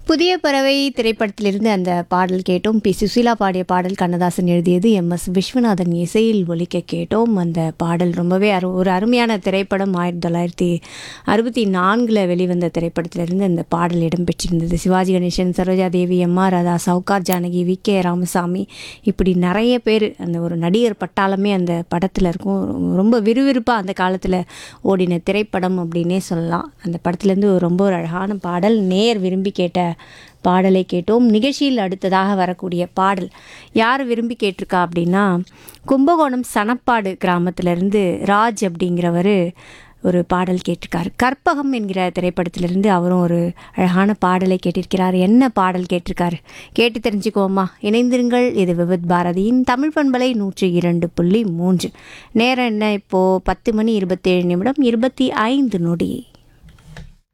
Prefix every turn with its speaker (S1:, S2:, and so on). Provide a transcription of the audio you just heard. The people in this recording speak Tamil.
S1: புதிய பறவை திரைப்படத்திலிருந்து அந்த பாடல் கேட்டோம் பி சுசீலா பாடிய பாடல் கண்ணதாசன் எழுதியது எம் எஸ் விஸ்வநாதன் இசையில் ஒலிக்க கேட்டோம் அந்த பாடல் ரொம்பவே அரு ஒரு அருமையான திரைப்படம் ஆயிரத்தி தொள்ளாயிரத்தி அறுபத்தி நான்கில் வெளிவந்த திரைப்படத்திலிருந்து அந்த பாடல் இடம்பெற்றிருந்தது Sivaji Ganesan Saroja Devi M R Radha Sowcar Janaki V K Ramasamy இப்படி நிறைய பேர் அந்த ஒரு நடிகர் பட்டாளமே அந்த படத்தில் இருக்கும் ரொம்ப விறுவிறுப்பாக அந்த காலத்தில் ஓடின திரைப்படம் அப்படின்னே சொல்லலாம் அந்த படத்துலேருந்து ரொம்ப ஒரு அழகான பாடல் நேர் விரும்பி கேட்ட பாடலை கேட்டோம் நிகழ்ச்சியில் அடுத்ததாக வரக்கூடிய பாடல் யார் விரும்பி கேட்டிருக்கா அப்படின்னா கும்பகோணம் சனப்பாடு கிராமத்திலேருந்து ராஜ் அப்படிங்கிறவர் ஒரு பாடல் கேட்டிருக்கார் கற்பகம் என்கிற திரைப்படத்திலிருந்து அவரும் ஒரு அழகான பாடலை கேட்டிருக்கிறார் என்ன பாடல் கேட்டிருக்காரு கேட்டு தெரிஞ்சுக்கோமா இணைந்திருங்கள் இது விவித் பாரதியின் தமிழ் பண்பலை நூற்றி இரண்டு புள்ளி மூன்று நேரம் என்ன இப்போது பத்து மணி இருபத்தேழு நிமிடம் இருபத்தி ஐந்து நொடி